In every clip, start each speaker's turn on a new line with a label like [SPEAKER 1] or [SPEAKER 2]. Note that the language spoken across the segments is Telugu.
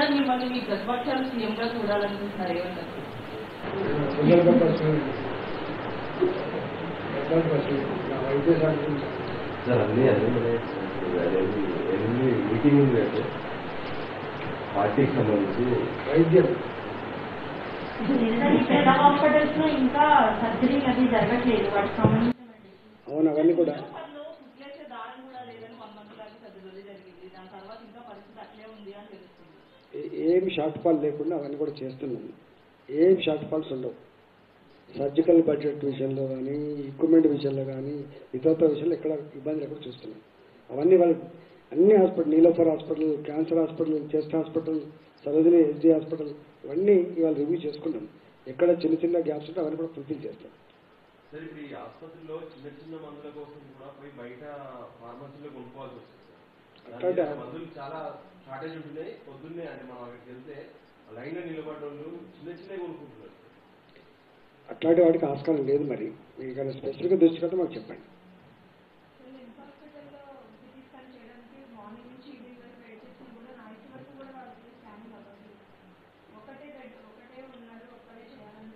[SPEAKER 1] సార్ మిమ్మల్ని మీ ప్రతిపక్షాలు సీఎం గా చూడాలనుకుంటున్నారు ఏమంటారు
[SPEAKER 2] తొందరగా ప్రశ్న ఎట్లాంటి ప్రశ్న నా వైద్య శాఖ గురించి
[SPEAKER 3] సార్ అన్నీ అన్నీ ఉన్నాయి ఎన్ని ఎన్ని మీటింగ్ ఉంది అంటే పార్టీకి సంబంధించి
[SPEAKER 2] వైద్యం
[SPEAKER 4] పేద హాస్పిటల్స్ లో ఇంకా సర్జరీ అది జరగట్లేదు వాటికి సంబంధించిన
[SPEAKER 2] అవును అవన్నీ కూడా
[SPEAKER 1] లో కుట్లేసే దారం కూడా లేదని వన్ మంత్ దాకా పెద్ద రోజు జరిగింది దాని తర్వాత ఇంకా పరిస్థితి అట్లే ఉంది అని తెలుస్తుంది
[SPEAKER 2] ఏ- ఏం షార్ట్ ఫాల్ లేకుండా అవన్నీ కూడా చేస్తున్నాం ఏం షార్ట్ ఫాల్స్ ఉండవు సర్జికల్ బడ్జెట్ విషయంలో కానీ ఎక్విప్మెంట్ విషయంలో కానీ ఇతరత్ర విషయంలో ఎక్కడ ఇబ్బంది లేకుండా చూస్తున్నాం అవన్నీ వాళ్ళు అన్ని hospital Niloufer hospital cancer hospital chest hospital Sarojini SD hospital ఇవన్నీ ఇవాళ రివ్యూ చేసుకుంటాం ఎక్కడ చిన్న చిన్న గ్యాప్స్ ఉంటే అవన్నీ కూడా ఫుల్ఫిల్ చేస్తాం
[SPEAKER 3] సార్ ఇప్పుడు ఈ ఆసుపత్రిలో చిన్న చిన్న మందుల కోసం కూడా పోయి బయట ఫార్మసీలో కొనుక్కోవాల్సి వస్తుంది సార్
[SPEAKER 2] అట్లాంటి-
[SPEAKER 3] దానికి మందులు చాలా షార్టేజ్ ఉంటున్నాయి పొద్దున్నే అంటే మనం అక్కడికి వెళ్తే లైన్ లో నిలబడ్డ వాళ్ళు చిన్న చిన్నవి కొనుక్కుంటున్నారు సార్.
[SPEAKER 2] అట్లాంటి వాటికి ఆస్కారం లేదు మరి మీకు ఏదైనా స్పెసిఫిక్గా దృష్టి కంటే మాకు చెప్పండి
[SPEAKER 4] హాస్పిటల్లో సిటీ స్కాన్ చేయడానికి మార్నింగ్ నుంచి ఈవినింగ్ వరకు వెయిట్ చేసినా కూడా నైట్ వరకు కూడా వాళ్ళకి స్కానింగ్ అవ్వదు ఒకటే బెడ్ ఒకటే ఉన్నారు ఒక్కడే చేయాలని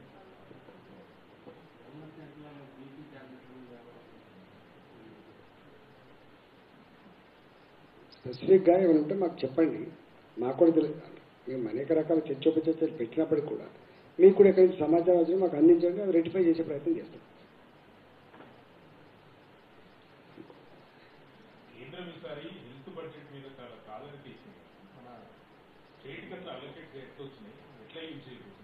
[SPEAKER 2] స్పెసిఫిక్గా ఏమైనా ఉంటే మాకు చెప్పండి మాకు కూడా తెలియదు మేము అనేక రకాల చర్చోపచర్చలు పెట్టినప్పటికీ కూడా మీకు కూడా ఎక్కడి నుంచి సమాచారం వచ్చినా మాకు అందించండి అది రెటిఫై చేసే ప్రయత్నం చేస్తాం
[SPEAKER 5] కేంద్రం ఈసారి హెల్త్ బడ్జెట్ మీద చాలా ప్రాధాన్యత ఇచ్చింది మన స్టేట్ కి అసలు అలొకేట్ ఎట్లా వచ్చినాయి ఎట్లా యూజ్ చేయబోతున్నారు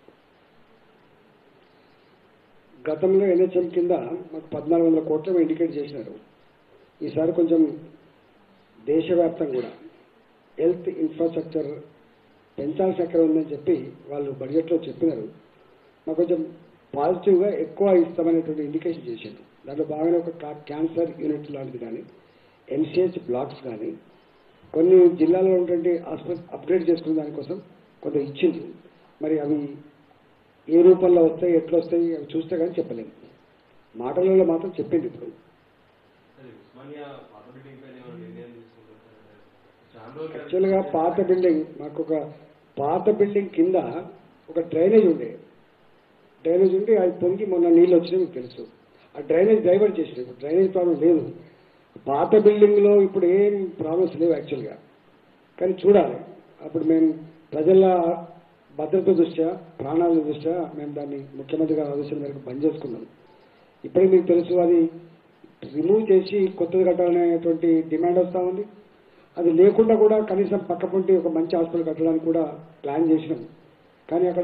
[SPEAKER 2] గతంలో ఎన్హెచ్ఎం కింద మాకు పద్నాలుగు వందల కోట్లు ఇండికేట్ చేసినారు ఈసారి కొంచెం దేశవ్యాప్తంగా కూడా హెల్త్ ఇన్ఫ్రాస్ట్రక్చర్ పెంచాల్సిన ఎక్కడ ఉందని చెప్పి వాళ్ళు బడ్జెట్లో చెప్పినారు మాకు కొంచెం పాజిటివ్గా ఎక్కువ ఇస్తామనేటువంటి ఇండికేషన్ చేసిండు దాంట్లో బాగానే ఒక కా- క్యాన్సర్ యూనిట్ లాంటిది కానీ ఎంసీహెచ్ బ్లాక్స్ కానీ కొన్ని జిల్లాలో ఉన్నటువంటి ఆసుపత్రి అప్గ్రేడ్ చేసుకునే దానికోసం కొంత ఇచ్చింది మరి అవి ఏ రూపంలో వస్తాయి ఎట్లా వస్తాయి అవి చూస్తే కానీ చెప్పలేము మాటలలో మాత్రం చెప్పింది ఇప్పుడు
[SPEAKER 3] సరే ఉస్మానియా పాత బిల్డింగ్ పైన ఏమైనా నిర్ణయం తీసుకుంటారు సార్ చాలా రోజులు
[SPEAKER 2] యాక్చువల్గా పాత బిల్డింగ్ మాకు ఒక పాత బిల్డింగ్ కింద ఒక డ్రైనేజ్ ఉండే డ్రైనేజ్ ఉండి అది పొంగి మొన్న నీళ్ళు వచ్చినాయి మీకు తెలుసు ఆ డ్రైనేజ్ డైవర్ట్ చేసినాయి ఇప్పుడు డ్రైనేజ్ ప్రాబ్లం లేదు పాత బిల్డింగ్లో ఇప్పుడు ఏం ప్రాబ్లమ్స్ లేవు యాక్చువల్గా కానీ చూడాలి అప్పుడు మేము ప్రజల భద్రత దృష్ట్యా ప్రాణాల దృష్ట్యా మేము దాన్ని ముఖ్యమంత్రి గారి ఆదేశాల మేరకు బంద్ చేసుకున్నాం ఇప్పుడే మీకు తెలుసు అది రిమూవ్ చేసి కొత్తది కట్టాలనేటువంటి డిమాండ్ వస్తూ ఉంది అది లేకుండా కూడా కనీసం పక్క పొంటి ఒక మంచి హాస్పిటల్ కట్టడానికి కూడా ప్లాన్ చేసినాం కానీ అక్కడ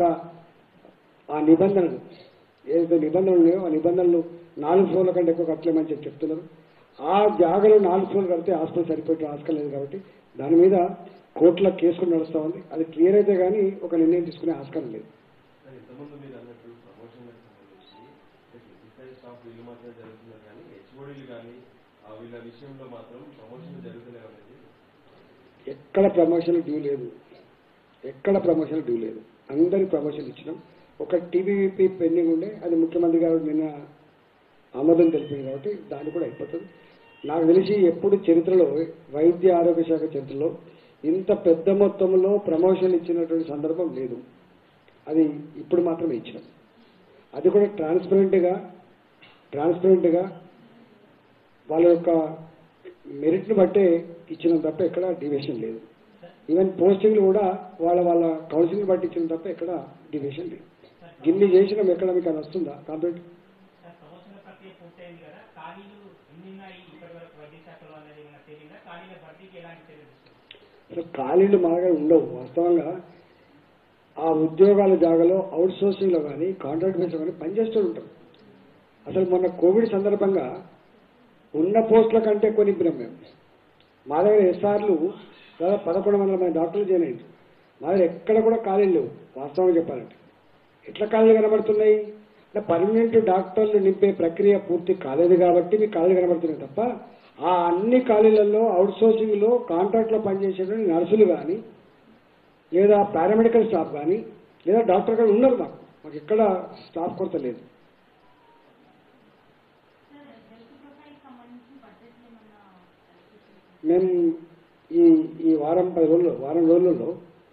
[SPEAKER 2] ఆ నిబంధనలు ఏదైతే నిబంధనలు ఉన్నాయో ఆ నిబంధనలు నాలుగు ఫ్లోర్ల కంటే ఎక్కువ కట్టలేమని చెప్పి చెప్తున్నారు ఆ జాగాలో నాలుగు ఫ్లోర్లు కడితే హాస్పిటల్ సరిపోయే ఆస్కారం లేదు కాబట్టి దాని మీద కోర్టులో కేసు కూడా నడుస్తూ ఉంది అది క్లియర్ అయితే కానీ ఒక నిర్ణయం తీసుకునే ఆస్కారం లేదు
[SPEAKER 3] సార్ ఇంతకుముందు మీరు అన్నట్టు ప్రమోషన్లకు సంబంధించి ఫిజికల్ స్టాఫ్ వీళ్ళు మాత్రమే జరుగుతున్నారు కానీ హెచ్ఓడీలు కానీ ఆ వీళ్ళ విషయంలో మాత్రం ప్రమోషన్లు జరుగుతలేవు అనేది
[SPEAKER 2] ఎక్కడ ప్రమోషన్ డ్యూ లేదు ఎక్కడ ప్రమోషన్ డ్యూ లేదు అందరికి ప్రమోషన్ ఇచ్చినాం ఒక టీవీపీ పెండింగ్ ఉండే అది ముఖ్యమంత్రి గారు నిన్న ఆమోదం తెలిపింది కాబట్టి దాన్ని కూడా అయిపోతుంది నాకు తెలిసి ఎప్పుడు చరిత్రలో వైద్య ఆరోగ్య శాఖ చరిత్రలో ఇంత పెద్ద మొత్తంలో ప్రమోషన్ ఇచ్చినటువంటి సందర్భం లేదు అది ఇప్పుడు మాత్రమే ఇచ్చినాం అది కూడా ట్రాన్స్పరెంట్గా ట్రాన్స్పరెంట్గా వాళ్ళ యొక్క మెరిట్ను బట్టే ఇచ్చిన తప్ప ఎక్కడ డివిషన్ లేదు ఈవెన్ పోస్టింగ్లు కూడా వాళ్ళ వాళ్ళ కౌన్సిలింగ్ బట్టి ఇచ్చిన తప్ప ఎక్కడ డివిషన్ లేదు గిన్ని చేసినాం ఎక్కడ మీకు అది వస్తుందా కంప్లీట్
[SPEAKER 6] సార్ ప్రమోషన్ల ప్రక్రియ పూర్తయింది కదా ఖాళీలు ఎన్ని ఉన్నాయి ఇప్పటి వరకు వైద్య శాఖలో అనేది ఏమైనా తెలియదా ఖాళీల భర్తీకి ఎలాంటి చర్యలు తీసుకుంటారు
[SPEAKER 2] అసలు ఖాళీలు మా దగ్గర ఉండవు వాస్తవంగా ఆ ఉద్యోగాల జాగాలో అవుట్ సోర్సింగ్లో కానీ కాంట్రాక్ట్ బేస్లో కానీ పనిచేస్తూ ఉంటారు అసలు మొన్న కోవిడ్ సందర్భంగా ఉన్న పోస్టుల కంటే ఎక్కువ నింపినాం మేము మా దగ్గర ఎస్ఆర్లు దాదాపు పదకొండు వందల మంది డాక్టర్లు జాయిన్ అయ్యారు మా దగ్గర ఎక్కడ కూడా ఖాళీలు లేవు వాస్తవంగా చెప్పాలంటే ఎట్లా ఖాళీలు కనబడుతున్నాయి అంటే పర్మనెంట్ డాక్టర్లు నింపే ప్రక్రియ పూర్తి కాలేదు కాబట్టి మీకు ఖాళీలు కనబడుతున్నాయి తప్ప ఆ అన్ని ఖాళీలలో అవుట్ సోర్సింగ్లో కాంట్రాక్ట్లో పనిచేసేటువంటి నర్సులు కానీ లేదా పారామెడికల్ స్టాఫ్ కానీ లేదా డాక్టర్ గారు ఉన్నారు మాకు మాకు ఎక్కడ స్టాఫ్ కొరత లేదు
[SPEAKER 4] సార్ హెల్త్ ప్రొఫైల్ సంబంధించిన బడ్జెట్ ఏమన్నా
[SPEAKER 2] మేము ఈ ఈ వారం పది రోజులు వారం రోజులలో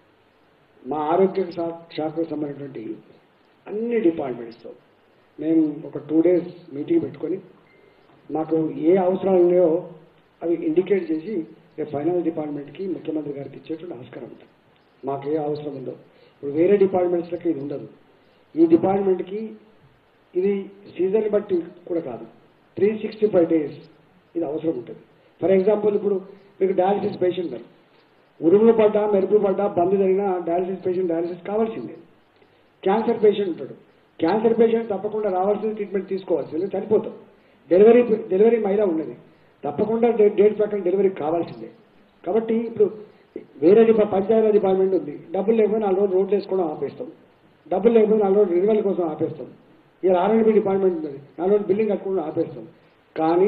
[SPEAKER 2] మా ఆరోగ్య శా- శాఖకు సంబంధించినటువంటి అన్ని డిపార్ట్మెంట్స్తో మేము ఒక టూ డేస్ మీటింగ్ పెట్టుకొని మాకు ఏ అవసరాలు ఉన్నాయో అవి ఇండికేట్ చేసి రేపు ఫైనాన్స్ డిపార్ట్మెంట్కి ముఖ్యమంత్రి గారికి ఇచ్చేటువంటి ఆస్కారం ఉంది మాకు ఏ అవసరం ఉందో ఇప్పుడు వేరే డిపార్ట్మెంట్స్లకి ఇది ఉండదు ఈ డిపార్ట్మెంట్కి ఇది సీజన్ బట్టి కూడా కాదు త్రీ సిక్స్టీ ఫైవ్ డేస్ ఇది అవసరం ఉంటుంది ఫర్ ఎగ్జాంపుల్ ఇప్పుడు మీకు డయాలసిస్ పేషెంట్ ఉన్నారు ఉరుములు పడ్డా మెరుపులు పడ్డా బంద్ జరిగినా డయాలసిస్ పేషెంట్ డయాలసిస్ కావాల్సిందే క్యాన్సర్ పేషెంట్ ఉంటాడు క్యాన్సర్ పేషెంట్ తప్పకుండా రావాల్సిన ట్రీట్మెంట్ తీసుకోవాల్సిందే చనిపోతాం డెలివరీ డెలివరీ మహిళ ఉన్నది తప్పకుండా డేట్ డేట్ ప్రకారం డెలివరీ కావాల్సిందే కాబట్టి ఇప్పుడు వేరే డిపా పంచాయతీ డిపార్ట్మెంట్ ఉంది డబ్బులు లేకపోతే నాలుగు రోజులు రోడ్లు వేసుకోవడం ఆపేస్తాం డబ్బులు లేకపోతే నాలుగు రోజులు రినివల్ కోసం ఆపేస్తాం ఇలా ఆర్ఎండ్బి డిపార్ట్మెంట్ ఉంది నాలుగు రోజులు బిల్డింగ్ కట్టుకోవడం ఆపేస్తాం కానీ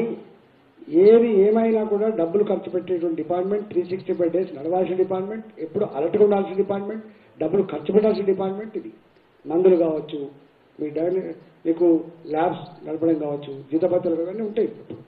[SPEAKER 2] ఏది ఏమైనా కూడా డబ్బులు ఖర్చు పెట్టేటువంటి department three sixty five days నడవాల్సిన డిపార్ట్మెంట్ ఎప్పుడు అలర్ట్గా ఉండాల్సిన డిపార్ట్మెంట్ డబ్బులు ఖర్చు పెట్టాల్సిన డిపార్ట్మెంట్ ఇది మందులు కావచ్చు మీ డైలీ మీకు ల్యాబ్స్ నడపడం కావచ్చు జీతపత్రాలు ఇవన్నీ ఉంటాయి ఇప్పుడు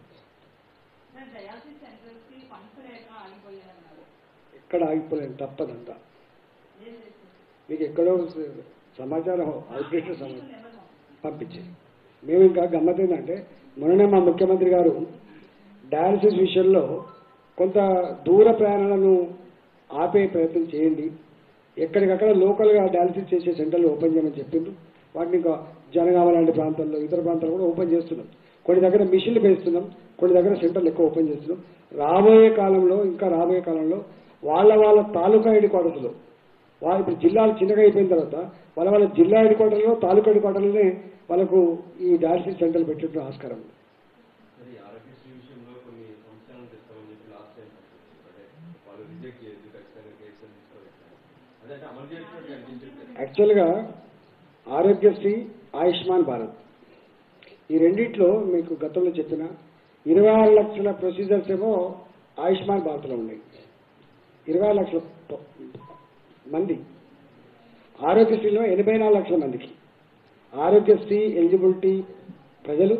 [SPEAKER 1] సార్ డయాలసిస్ సెంటర్స్ కి ఫండ్స్ లేక ఆగిపోయారన్నారు
[SPEAKER 2] ఎక్కడ ఆగిపోలేదు తప్పదంతా
[SPEAKER 1] ఏం చేస్తారు
[SPEAKER 2] మీకు ఎక్కడో స- సమాచారం అవుట్డేట్ సమాచారం
[SPEAKER 1] నెంబర్
[SPEAKER 2] పంపించింది మేము ఇంకా గమ్మత్ ఏంటంటే మొన్ననే మా ముఖ్యమంత్రి గారు డయాలసిస్ విషయంలో కొంత దూర ప్రయాణాలను ఆపే ప్రయత్నం చేయండి ఎక్కడికక్కడ లోకల్గా డయాలసిస్ చేసే సెంటర్లు ఓపెన్ చేయమని చెప్పిండ్రు వాటిని ఇంకా జనగామ లాంటి ప్రాంతాల్లో ఇతర ప్రాంతాల్లో కూడా ఓపెన్ చేస్తున్నాం కొన్ని దగ్గర మిషన్లు వేస్తున్నాం కొన్ని దగ్గర సెంటర్లు ఎక్కువ ఓపెన్ చేస్తున్నాం రాబోయే కాలంలో ఇంకా రాబోయే కాలంలో వాళ్ళ వాళ్ళ తాలూకా హెడ్ క్వార్టర్స్లో వాళ్ళు ఇప్పుడు జిల్లాలు చిన్నగా అయిపోయిన తర్వాత వాళ్ళ వాళ్ళ జిల్లా హెడ్ క్వార్టర్లో తాలూకా హెడ్ క్వార్టర్లోనే వాళ్ళకు ఈ డయాలసిస్ సెంటర్లు పెట్టే ఆస్కారం ఉంది
[SPEAKER 3] మరి ఆరోగ్యశ్రీ విషయంలో కొన్ని సంస్థలను తెస్తామని చెప్పి లాస్ట్ టైం అంటే వాళ్ళు రిజెక్ట్ చేయొద్దు ఖచ్చితంగా కేసులు తీసుకోవాలి అదే అంటే అమలు చేసినట్టు కనిపించట్లేదు
[SPEAKER 2] యాక్చువల్గా ఆరోగ్యశ్రీ ఆయుష్మాన్ భారత్ ఈ రెండిట్లో మీకు గతంలో చెప్పిన ఇరవై ఆరు లక్షల ప్రొసీజర్స్ ఏమో ఆయుష్మాన్ భారత్లో ఉన్నాయి ఇరవై ఆరు లక్షల ప- మంది ఆరోగ్యశ్రీలో ఎనభై నాలుగు లక్షల మందికి ఆరోగ్యశ్రీ ఎలిజిబిలిటీ ప్రజలు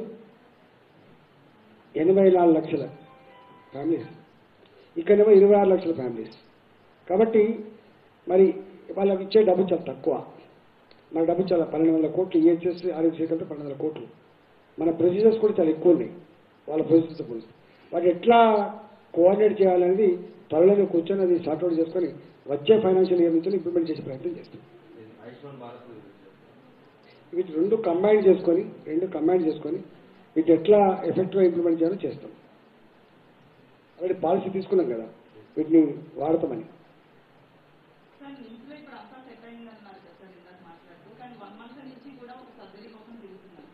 [SPEAKER 2] ఎనభై నాలుగు లక్షల ఫ్యామిలీస్ ఇక్కడేమో ఇరవై ఆరు లక్షల ఫ్యామిలీస్ కాబట్టి మరి వాళ్ళకి ఇచ్చే డబ్బు చాలా తక్కువ మన డబ్బు చాలా పన్నెండు వందల కోట్లు ఈహెచ్ఎస్ ఆరోగ్యశ్రీ కంటే పన్నెండు వందల కోట్లు మన ప్రొసీజర్స్ కూడా చాలా ఎక్కువ ఉన్నాయి వాళ్ళ ప్రొసీజర్స్ పోలిస్తే వాటి ఎట్లా కోఆర్డినేట్ చేయాలనేది త్వరలో కూర్చొని అది సార్ట్అవుట్ చేసుకొని వచ్చే ఫైనాన్షియల్ ఇయర్ నుంచి ఇంప్లిమెంట్ చేసే ప్రయత్నం చేస్తాం
[SPEAKER 3] ఇది ఆయుష్మాన్ భారత్
[SPEAKER 2] వీటి రెండు కంబైన్ చేసుకొని రెండు కంబైన్ చేసుకొని వీటి ఎట్లా ఎఫెక్టివ్గా ఇంప్లిమెంట్ చేయాలో చేస్తాం ఆల్రెడీ పాలసీ తీసుకున్నాం కదా వీటిని వాడతామని
[SPEAKER 1] సార్ ఇంట్లో ఇప్పుడు అంతా సెట్ అయింది అన్నారు కదా సార్ ఇందాక మాట్లాడుతూ కానీ వన్ మంత్ నుంచి కూడా ఒక సర్జరీ కోసం తిరుగుతున్నాను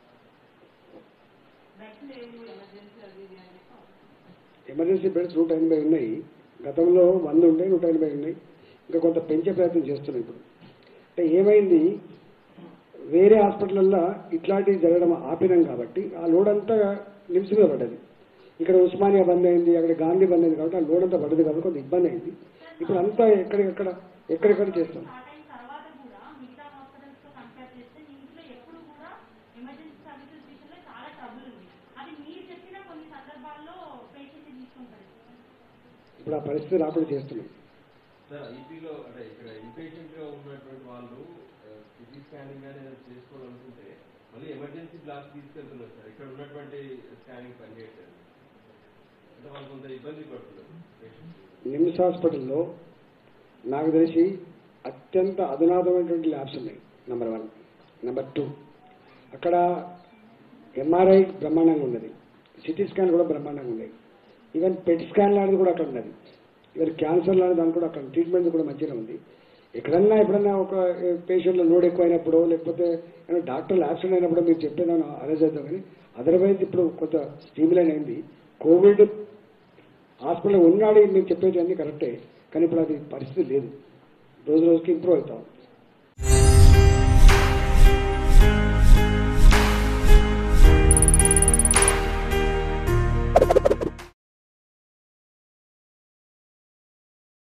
[SPEAKER 1] బెడ్స్ లేవు ఎమర్జెన్సీ అది ఇది అని చెప్పి
[SPEAKER 2] ఎమర్జెన్సీ బెడ్స్ నూట ఎనభై ఉన్నాయి గతంలో వంద ఉండే నూట ఎనభై ఉన్నాయి ఇంకా కొంత పెంచే ప్రయత్నం చేస్తున్నాం ఇప్పుడు అంటే ఏమైంది వేరే హాస్పిటల్లో ఇట్లాంటివి జరగడం ఆపినాం కాబట్టి ఆ లోడ్ అంతా నిమ్స్ మీద పడ్డది ఇక్కడ ఉస్మానియా బంద్ అయింది అక్కడ గాంధీ బంద్ అయింది కాబట్టి ఆ లోడ్ అంతా పడ్డది కాబట్టి కొంత ఇబ్బంది అయింది ఇప్పుడు అంతా ఎక్కడికెక్కడ ఎక్కడెక్కడ చేస్తాం
[SPEAKER 7] స్టార్ట్ అయిన తర్వాత కూడా మిగతా హాస్పిటల్స్ తో కంపేర్ చేస్తే ఇంట్లో ఎప్పుడు కూడా ఎమర్జెన్సీ సర్వీసెస్ విషయంలో చాలా ట్రబుల్ ఉంది అది మీరు చెప్పిన కొన్ని సందర్భాల్లో పేషెంట్ తీసుకుంటారు
[SPEAKER 2] ఇప్పుడు ఆ పరిస్థితి రాకుండా చేస్తున్నాం
[SPEAKER 3] సార్ ఐపీలో అంటే ఇక్కడ ఇన్పేషెంట్ గా ఉన్నటువంటి వాళ్ళు సిటీ స్కానింగ్ కానీ ఏదైనా చేసుకోవాలనుకుంటే మళ్ళీ ఎమర్జెన్సీ బ్లాక్ తీసుకెళ్తున్నారు సార్ ఇక్కడ ఉన్నటువంటి స్కానింగ్ పనిచేయట్లేదు అంటే వాళ్ళు కొంత ఇబ్బంది పడుతున్నారు పేషెంట్స్
[SPEAKER 2] నిమ్స్ హాస్పిటల్లో నాకు తెలిసి అత్యంత అధునాతమైనటువంటి ల్యాబ్స్ ఉన్నాయి నెంబర్ వన్ నెంబర్ టూ అక్కడ ఎంఆర్ఐ బ్రహ్మాండంగా ఉన్నది సిటీ స్కాన్ కూడా బ్రహ్మాండంగా ఉన్నాయి ఈవెన్ పెట్ స్కాన్ లాంటిది కూడా అక్కడ ఉన్నది ఈవెన్ క్యాన్సర్ లాంటి దాని కూడా అక్కడ ట్రీట్మెంట్ కూడా మంచిగా ఉంది ఎక్కడన్నా ఎప్పుడన్నా ఒక పేషెంట్లో లోడ్ ఎక్కువైనప్పుడు లేకపోతే ఏమైనా డాక్టర్లు యాక్సిడెంట్ అయినప్పుడు మీరు చెప్పేదాన్ని అరేంజ్ చేద్దాం కానీ అదర్వైజ్ ఇప్పుడు కొంత స్టీమ్లైన్ అయింది కోవిడ్ హాస్పిటల్ ఉన్నాడు మీరు చెప్పేది అన్ని కరెక్టే కానీ ఇప్పుడు అది పరిస్థితి లేదు రోజు రోజుకి ఇంప్రూవ్ అవుతాం